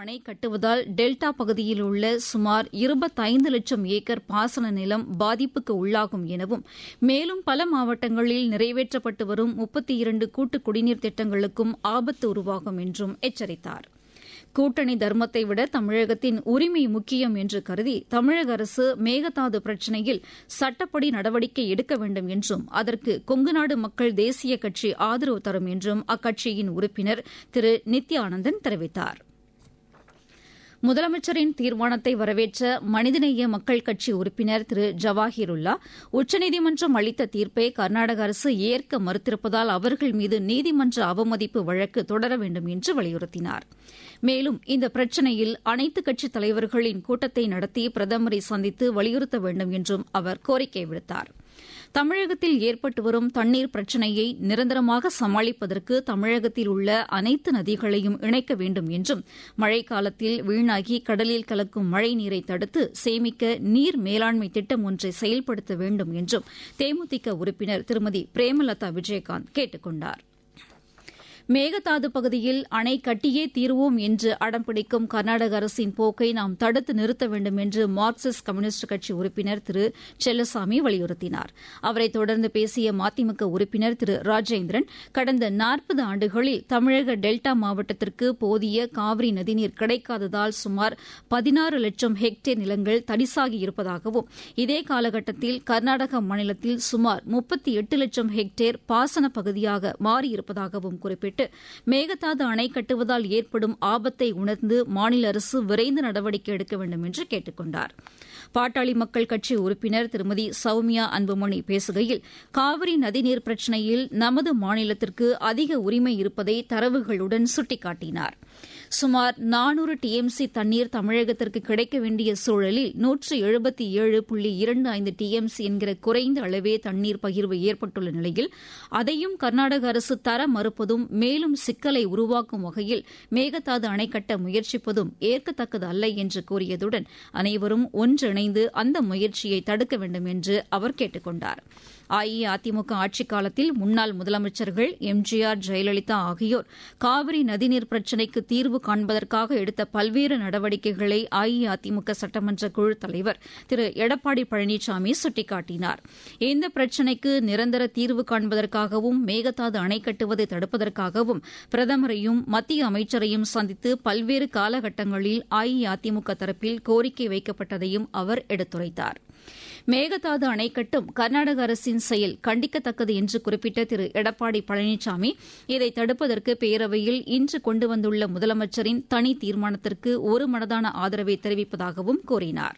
அணை கட்டுவதால் டெல்டா பகுதியில் உள்ள சுமார் இருபத்தைந்து லட்சம் ஏக்கர் பாசன நிலம் பாதிப்புக்கு உள்ளாகும் எனவும் மேலும் பல மாவட்டங்களில் நிறைவேற்றப்பட்டு வரும் முப்பத்தி இரண்டு கூட்டு குடிநீர் திட்டங்களுக்கும் ஆபத்து உருவாகும் என்றும் எச்சரித்தார் கூட்டணி தர்மத்தை விட தமிழகத்தின் உரிமை முக்கியம் என்று கருதி தமிழக அரசு மேகதாது பிரச்சினையில் சட்டப்படி நடவடிக்கை எடுக்க வேண்டும் என்றும் அதற்கு கொங்குநாடு மக்கள் தேசிய கட்சி ஆதரவு தரும் என்றும் அக்கட்சியின் உறுப்பினர் திரு நித்யானந்தன் தெரிவித்தாா் முதலமைச்சரின் தீர்மானத்தை வரவேற்ற மனிதநேய மக்கள் கட்சி உறுப்பினர் திரு ஜவாஹிருல்லா உச்சநீதிமன்றம் அளித்த தீர்ப்பை கர்நாடக அரசு ஏற்க மறுத்திருப்பதால் அவர்கள் மீது நீதிமன்ற அவமதிப்பு வழக்கு தொடர வேண்டும் என்று வலியுறுத்தினார் மேலும் இந்த பிரச்சினையில் அனைத்துக் கட்சித் தலைவர்களின் கூட்டத்தை நடத்தி பிரதமரை சந்தித்து வலியுறுத்த வேண்டும் என்றும் அவர் கோரிக்கை விடுத்தாா் தமிழகத்தில் ஏற்பட்டு வரும் தண்ணீர் பிரச்சினையை நிரந்தரமாக சமாளிப்பதற்கு தமிழகத்தில் உள்ள அனைத்து நதிகளையும் இணைக்க வேண்டும் என்றும் மழைக்காலத்தில் வீணாகி கடலில் கலக்கும் மழை நீரை தடுத்து சேமிக்க நீர் மேலாண்மை திட்டம் ஒன்றை செயல்படுத்த வேண்டும் என்றும் தேமுதிக உறுப்பினர் திருமதி பிரேமலதா விஜயகாந்த் கேட்டுக் கொண்டாா் மேகதாது பகுதியில் அணை கட்டியே தீர்வோம் என்று அடம்பிடிக்கும் கர்நாடக அரசின் போக்கை நாம் தடுத்து நிறுத்த வேண்டும் என்று மார்க்சிஸ்ட் கம்யூனிஸ்ட் கட்சி உறுப்பினர் திரு செல்லசாமி வலியுறுத்தினார் அவரைத் தொடர்ந்து பேசிய மதிமுக உறுப்பினர் திரு ராஜேந்திரன் கடந்த நாற்பது ஆண்டுகளில் தமிழக டெல்டா மாவட்டத்திற்கு போதிய காவிரி நதிநீர் கிடைக்காததால் சுமார் பதினாறு லட்சம் ஹெக்டேர் நிலங்கள் தடிசாகி இருப்பதாகவும் இதே காலகட்டத்தில் கர்நாடக மாநிலத்தில் சுமார் முப்பத்தி எட்டு லட்சம் ஹெக்டேர் பாசன பகுதியாக மாறியிருப்பதாகவும் குறிப்பிட்டார் குறிப்பிட்டு மேகதாது அணை கட்டுவதால் ஏற்படும் ஆபத்தை உணர்ந்து மாநில அரசு விரைந்து நடவடிக்கை எடுக்க வேண்டும் என்று கேட்டுக் கொண்டார் பாட்டாளி மக்கள் கட்சி உறுப்பினர் திருமதி சௌமியா அன்புமணி பேசுகையில் காவிரி நதிநீர் பிரச்சினையில் நமது மாநிலத்திற்கு அதிக உரிமை இருப்பதை தரவுகளுடன் சுட்டிக்காட்டினார் சுமார் நானூறு டிஎம்சி தண்ணீர் தமிழகத்திற்கு கிடைக்க வேண்டிய சூழலில் நூற்று எழுபத்தி ஏழு புள்ளி இரண்டு ஐந்து டிஎம்சி என்கிற குறைந்த அளவே தண்ணீர் பகிர்வு ஏற்பட்டுள்ள நிலையில் அதையும் கர்நாடக அரசு தர மறுப்பதும் மேலும் சிக்கலை உருவாக்கும் வகையில் மேகதாது அணை கட்ட முயற்சிப்பதும் ஏற்கத்தக்கது அல்ல என்று கூறியதுடன் அனைவரும் ஒன்றிணைந்து அந்த முயற்சியை தடுக்க வேண்டும் என்று அவர் கேட்டுக் கொண்டார் அஇஅதிமுக ஆட்சிக் காலத்தில் முன்னாள் முதலமைச்சர்கள் எம்ஜிஆர் ஜெயலலிதா ஆகியோர் காவிரி நதிநீர் பிரச்சினைக்கு தீர்வு காண்பதற்காக எடுத்த பல்வேறு நடவடிக்கைகளை அஇஅதிமுக சட்டமன்ற குழு தலைவர் திரு எடப்பாடி பழனிசாமி சுட்டிக்காட்டினார் இந்த பிரச்சினைக்கு நிரந்தர தீர்வு காண்பதற்காகவும் மேகதாது அணை கட்டுவதை தடுப்பதற்காகவும் பிரதமரையும் மத்திய அமைச்சரையும் சந்தித்து பல்வேறு காலகட்டங்களில் அஇஅதிமுக தரப்பில் கோரிக்கை வைக்கப்பட்டதையும் அவர் எடுத்துரைத்தார் மேகதாது அணை கட்டும் கர்நாடக அரசின் செயல் கண்டிக்கத்தக்கது என்று குறிப்பிட்ட திரு எடப்பாடி பழனிசாமி இதை தடுப்பதற்கு பேரவையில் இன்று கொண்டு வந்துள்ள முதலமைச்சரின் தனி தீர்மானத்திற்கு ஒருமனதான ஆதரவை தெரிவிப்பதாகவும் கூறினார்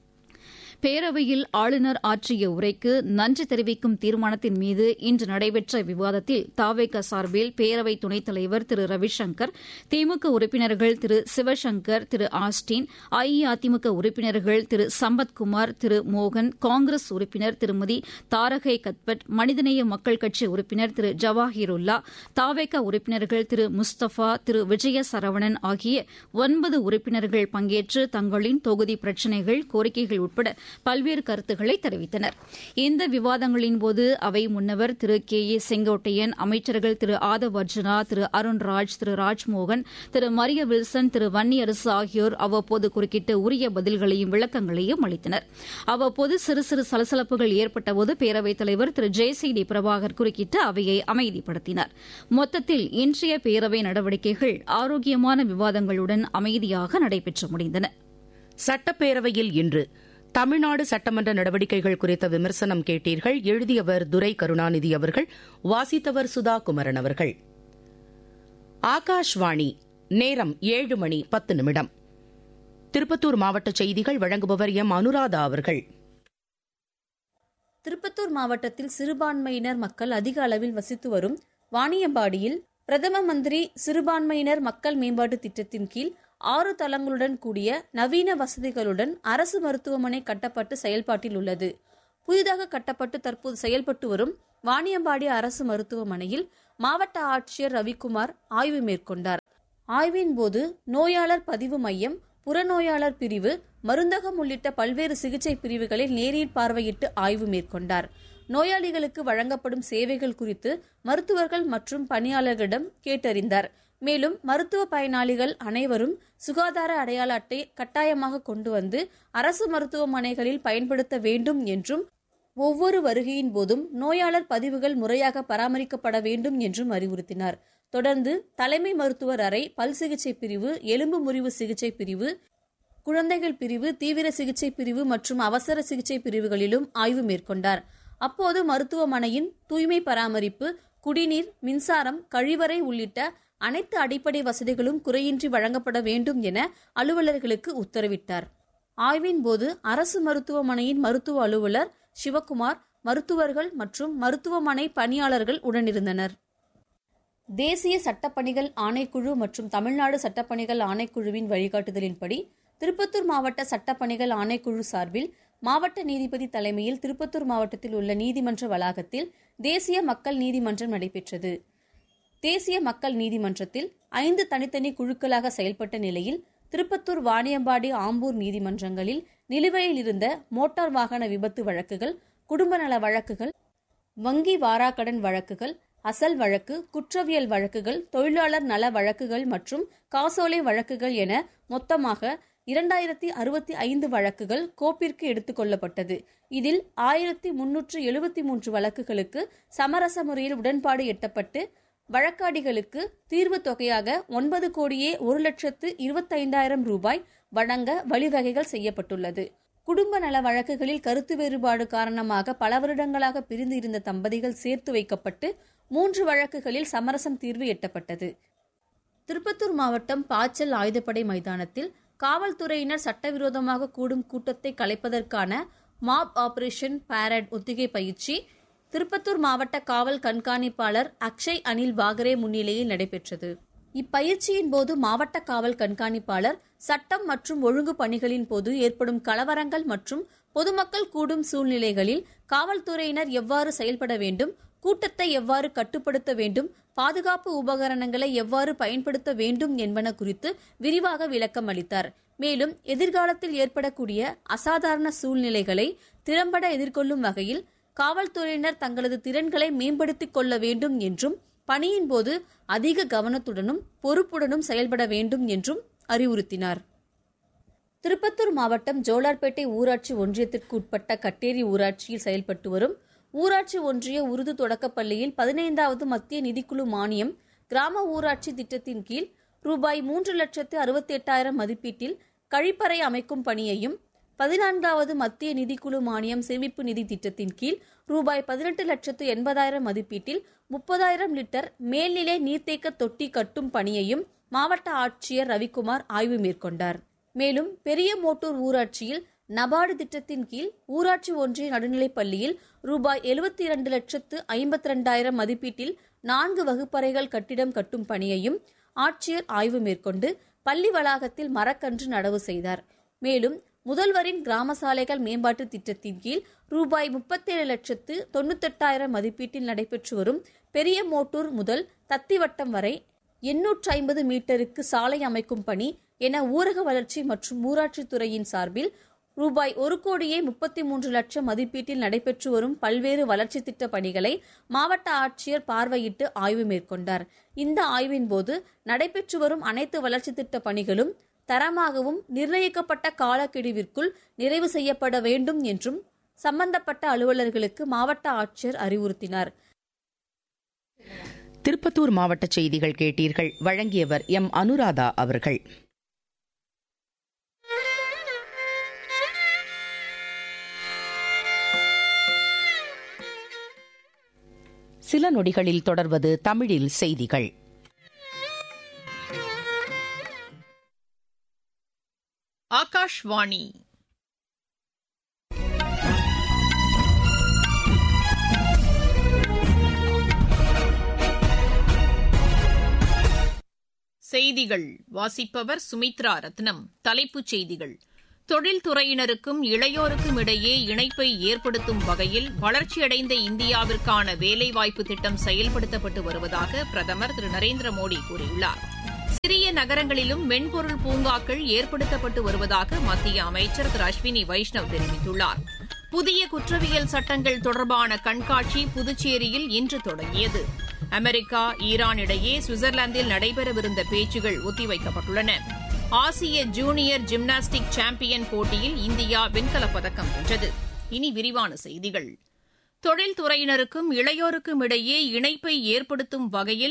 பேரவையில் ஆளுநர் ஆற்றிய உரைக்கு நன்றி தெரிவிக்கும் தீர்மானத்தின் மீது இன்று நடைபெற்ற விவாதத்தில் தாவேக சார்பில் பேரவை துணைத் தலைவர் திரு ரவிசங்கர் திமுக உறுப்பினர்கள் திரு சிவசங்கர் திரு ஆஸ்டின் அஇஅதிமுக உறுப்பினர்கள் திரு சம்பத்குமார் திரு மோகன் காங்கிரஸ் உறுப்பினர் திருமதி தாரகை கத்பட் மனிதநேய மக்கள் கட்சி உறுப்பினர் திரு ஜவாஹிருல்லா தாவேக உறுப்பினர்கள் திரு முஸ்தபா திரு விஜய சரவணன் ஆகிய ஒன்பது உறுப்பினர்கள் பங்கேற்று தங்களின் தொகுதி பிரச்சினைகள் கோரிக்கைகள் உட்பட பல்வேறு கருத்துக்களை தெரிவித்தனர் இந்த விவாதங்களின்போது அவை முன்னவர் திரு கே ஏ செங்கோட்டையன் அமைச்சர்கள் திரு ஆதவ் அர்ஜுனா திரு அருண்ராஜ் திரு ராஜ்மோகன் திரு மரிய வில்சன் திரு வன்னியரசு ஆகியோர் அவ்வப்போது குறுக்கிட்டு உரிய பதில்களையும் விளக்கங்களையும் அளித்தனர் அவ்வப்போது சிறு சிறு சலசலப்புகள் ஏற்பட்டபோது பேரவைத் தலைவர் திரு ஜெயசிடி பிரபாகர் குறுக்கிட்டு அவையை அமைதிப்படுத்தினார் மொத்தத்தில் இன்றைய பேரவை நடவடிக்கைகள் ஆரோக்கியமான விவாதங்களுடன் அமைதியாக நடைபெற்று முடிந்தன சட்டப்பேரவையில் இன்று தமிழ்நாடு சட்டமன்ற நடவடிக்கைகள் குறித்த விமர்சனம் கேட்டீர்கள் எழுதியவர் துரை கருணாநிதி அவர்கள் வாசித்தவர் சுதா குமரன் அவர்கள் ஆகாஷ்வாணி நேரம் ஏழு மணி பத்து நிமிடம் திருப்பத்தூர் மாவட்ட செய்திகள் வழங்குபவர் எம் அனுராதா அவர்கள் திருப்பத்தூர் மாவட்டத்தில் சிறுபான்மையினர் மக்கள் அதிக அளவில் வசித்து வரும் வாணியம்பாடியில் பிரதம மந்திரி சிறுபான்மையினர் மக்கள் மேம்பாட்டு திட்டத்தின் கீழ் ஆறு தளங்களுடன் கூடிய நவீன வசதிகளுடன் அரசு மருத்துவமனை கட்டப்பட்டு செயல்பாட்டில் உள்ளது புதிதாக கட்டப்பட்டு தற்போது செயல்பட்டு வரும் வாணியம்பாடி அரசு மருத்துவமனையில் மாவட்ட ஆட்சியர் ரவிக்குமார் ஆய்வு மேற்கொண்டார் ஆய்வின் போது நோயாளர் பதிவு மையம் புறநோயாளர் பிரிவு மருந்தகம் உள்ளிட்ட பல்வேறு சிகிச்சை பிரிவுகளில் நேரில் பார்வையிட்டு ஆய்வு மேற்கொண்டார் நோயாளிகளுக்கு வழங்கப்படும் சேவைகள் குறித்து மருத்துவர்கள் மற்றும் பணியாளர்களிடம் கேட்டறிந்தார் மேலும் மருத்துவ பயனாளிகள் அனைவரும் சுகாதார அடையாள அட்டை கட்டாயமாக கொண்டு வந்து அரசு மருத்துவமனைகளில் பயன்படுத்த வேண்டும் என்றும் ஒவ்வொரு வருகையின் போதும் நோயாளர் பதிவுகள் முறையாக பராமரிக்கப்பட வேண்டும் என்றும் அறிவுறுத்தினார் தொடர்ந்து தலைமை மருத்துவர் அறை பல் சிகிச்சை பிரிவு எலும்பு முறிவு சிகிச்சை பிரிவு குழந்தைகள் பிரிவு தீவிர சிகிச்சை பிரிவு மற்றும் அவசர சிகிச்சை பிரிவுகளிலும் ஆய்வு மேற்கொண்டார் அப்போது மருத்துவமனையின் தூய்மை பராமரிப்பு குடிநீர் மின்சாரம் கழிவறை உள்ளிட்ட அனைத்து அடிப்படை வசதிகளும் குறையின்றி வழங்கப்பட வேண்டும் என அலுவலர்களுக்கு உத்தரவிட்டார் ஆய்வின் போது அரசு மருத்துவமனையின் மருத்துவ அலுவலர் சிவக்குமார் மருத்துவர்கள் மற்றும் மருத்துவமனை பணியாளர்கள் உடனிருந்தனர் தேசிய சட்டப்பணிகள் ஆணைக்குழு மற்றும் தமிழ்நாடு சட்டப்பணிகள் ஆணைக்குழுவின் வழிகாட்டுதலின்படி திருப்பத்தூர் மாவட்ட சட்டப்பணிகள் ஆணைக்குழு சார்பில் மாவட்ட நீதிபதி தலைமையில் திருப்பத்தூர் மாவட்டத்தில் உள்ள நீதிமன்ற வளாகத்தில் தேசிய மக்கள் நீதிமன்றம் நடைபெற்றது தேசிய மக்கள் நீதிமன்றத்தில் ஐந்து தனித்தனி குழுக்களாக செயல்பட்ட நிலையில் திருப்பத்தூர் வாணியம்பாடி ஆம்பூர் நீதிமன்றங்களில் நிலுவையில் இருந்த மோட்டார் வாகன விபத்து வழக்குகள் குடும்ப நல வழக்குகள் வங்கி வாராக்கடன் வழக்குகள் அசல் வழக்கு குற்றவியல் வழக்குகள் தொழிலாளர் நல வழக்குகள் மற்றும் காசோலை வழக்குகள் என மொத்தமாக இரண்டாயிரத்தி அறுபத்தி ஐந்து வழக்குகள் கோப்பிற்கு எடுத்துக் கொள்ளப்பட்டது இதில் ஆயிரத்தி முன்னூற்று எழுபத்தி மூன்று வழக்குகளுக்கு சமரச முறையில் உடன்பாடு எட்டப்பட்டு வழக்காடிகளுக்கு தீர்வு தொகையாக ஒன்பது கோடியே ஒரு லட்சத்து இருபத்தைந்தாயிரம் ரூபாய் வழங்க வழிவகைகள் செய்யப்பட்டுள்ளது குடும்ப நல வழக்குகளில் கருத்து வேறுபாடு காரணமாக பல வருடங்களாக பிரிந்து இருந்த தம்பதிகள் சேர்த்து வைக்கப்பட்டு மூன்று வழக்குகளில் சமரசம் தீர்வு எட்டப்பட்டது திருப்பத்தூர் மாவட்டம் பாச்சல் ஆயுதப்படை மைதானத்தில் காவல்துறையினர் சட்டவிரோதமாக கூடும் கூட்டத்தை கலைப்பதற்கான மாப் ஆபரேஷன் பாரட் ஒத்திகை பயிற்சி திருப்பத்தூர் மாவட்ட காவல் கண்காணிப்பாளர் அக்ஷய் அனில் பாகரே முன்னிலையில் நடைபெற்றது இப்பயிற்சியின் போது மாவட்ட காவல் கண்காணிப்பாளர் சட்டம் மற்றும் ஒழுங்கு பணிகளின் போது ஏற்படும் கலவரங்கள் மற்றும் பொதுமக்கள் கூடும் சூழ்நிலைகளில் காவல்துறையினர் எவ்வாறு செயல்பட வேண்டும் கூட்டத்தை எவ்வாறு கட்டுப்படுத்த வேண்டும் பாதுகாப்பு உபகரணங்களை எவ்வாறு பயன்படுத்த வேண்டும் என்பன குறித்து விரிவாக விளக்கம் அளித்தார் மேலும் எதிர்காலத்தில் ஏற்படக்கூடிய அசாதாரண சூழ்நிலைகளை திறம்பட எதிர்கொள்ளும் வகையில் காவல்துறையினர் தங்களது திறன்களை மேம்படுத்திக் கொள்ள வேண்டும் என்றும் பணியின் போது அதிக கவனத்துடனும் பொறுப்புடனும் செயல்பட வேண்டும் என்றும் அறிவுறுத்தினார் திருப்பத்தூர் மாவட்டம் ஜோலார்பேட்டை ஊராட்சி ஒன்றியத்திற்கு உட்பட்ட கட்டேரி ஊராட்சியில் செயல்பட்டு வரும் ஊராட்சி ஒன்றிய உருது தொடக்கப்பள்ளியில் பதினைந்தாவது மத்திய நிதிக்குழு மானியம் கிராம ஊராட்சி திட்டத்தின் கீழ் ரூபாய் மூன்று லட்சத்து அறுபத்தி எட்டாயிரம் மதிப்பீட்டில் கழிப்பறை அமைக்கும் பணியையும் பதினான்காவது மத்திய நிதிக்குழு மானியம் சேமிப்பு நிதி திட்டத்தின் கீழ் ரூபாய் பதினெட்டு லட்சத்து எண்பதாயிரம் மதிப்பீட்டில் முப்பதாயிரம் லிட்டர் மேல்நிலை நீர்த்தேக்க தொட்டி கட்டும் பணியையும் மாவட்ட ஆட்சியர் ரவிக்குமார் ஆய்வு மேற்கொண்டார் மேலும் பெரிய மோட்டூர் ஊராட்சியில் நபார்டு திட்டத்தின் கீழ் ஊராட்சி ஒன்றிய நடுநிலைப் பள்ளியில் ரூபாய் எழுபத்தி இரண்டு லட்சத்து ஐம்பத்தி ரெண்டாயிரம் மதிப்பீட்டில் நான்கு வகுப்பறைகள் கட்டிடம் கட்டும் பணியையும் ஆட்சியர் ஆய்வு மேற்கொண்டு பள்ளி வளாகத்தில் மரக்கன்று நடவு செய்தார் மேலும் முதல்வரின் கிராம சாலைகள் மேம்பாட்டு திட்டத்தின் கீழ் ரூபாய் முப்பத்தேழு லட்சத்து தொண்ணூத்தெட்டாயிரம் மதிப்பீட்டில் நடைபெற்று வரும் பெரிய மோட்டூர் முதல் தத்திவட்டம் வரை எண்ணூற்று ஐம்பது மீட்டருக்கு சாலை அமைக்கும் பணி என ஊரக வளர்ச்சி மற்றும் ஊராட்சித்துறையின் சார்பில் ரூபாய் ஒரு கோடியே முப்பத்தி மூன்று லட்சம் மதிப்பீட்டில் நடைபெற்று வரும் பல்வேறு வளர்ச்சி திட்ட பணிகளை மாவட்ட ஆட்சியர் பார்வையிட்டு ஆய்வு மேற்கொண்டார் இந்த ஆய்வின் போது நடைபெற்று வரும் அனைத்து வளர்ச்சி திட்ட பணிகளும் தரமாகவும் நிர்ணயிக்கப்பட்ட காலக்கெடுவிற்குள் நிறைவு செய்யப்பட வேண்டும் என்றும் சம்பந்தப்பட்ட அலுவலர்களுக்கு மாவட்ட ஆட்சியர் அறிவுறுத்தினார் திருப்பத்தூர் மாவட்ட செய்திகள் கேட்டீர்கள் வழங்கியவர் எம் அனுராதா அவர்கள் சில நொடிகளில் தொடர்வது தமிழில் செய்திகள் ஆகாஷ்வாணி செய்திகள் வாசிப்பவர் சுமித்ரா ரத்னம் தலைப்புச் செய்திகள் தொழில்துறையினருக்கும் இளையோருக்கும் இடையே இணைப்பை ஏற்படுத்தும் வகையில் வளர்ச்சியடைந்த இந்தியாவிற்கான வேலைவாய்ப்பு திட்டம் செயல்படுத்தப்பட்டு வருவதாக பிரதமர் திரு நரேந்திர மோடி கூறியுள்ளார் சிறிய நகரங்களிலும் மென்பொருள் பூங்காக்கள் ஏற்படுத்தப்பட்டு வருவதாக மத்திய அமைச்சர் திரு அஸ்வினி வைஷ்ணவ் தெரிவித்துள்ளார் புதிய குற்றவியல் சட்டங்கள் தொடர்பான கண்காட்சி புதுச்சேரியில் இன்று தொடங்கியது அமெரிக்கா ஈரான் இடையே சுவிட்சர்லாந்தில் நடைபெறவிருந்த பேச்சுகள் ஒத்திவைக்கப்பட்டுள்ளன ஆசிய ஜூனியர் ஜிம்னாஸ்டிக் சாம்பியன் போட்டியில் இந்தியா வெண்கலப் பதக்கம் வென்றது இனி விரிவான செய்திகள் தொழில்துறையினருக்கும் இளையோருக்கும் இடையே இணைப்பை ஏற்படுத்தும் வகையில்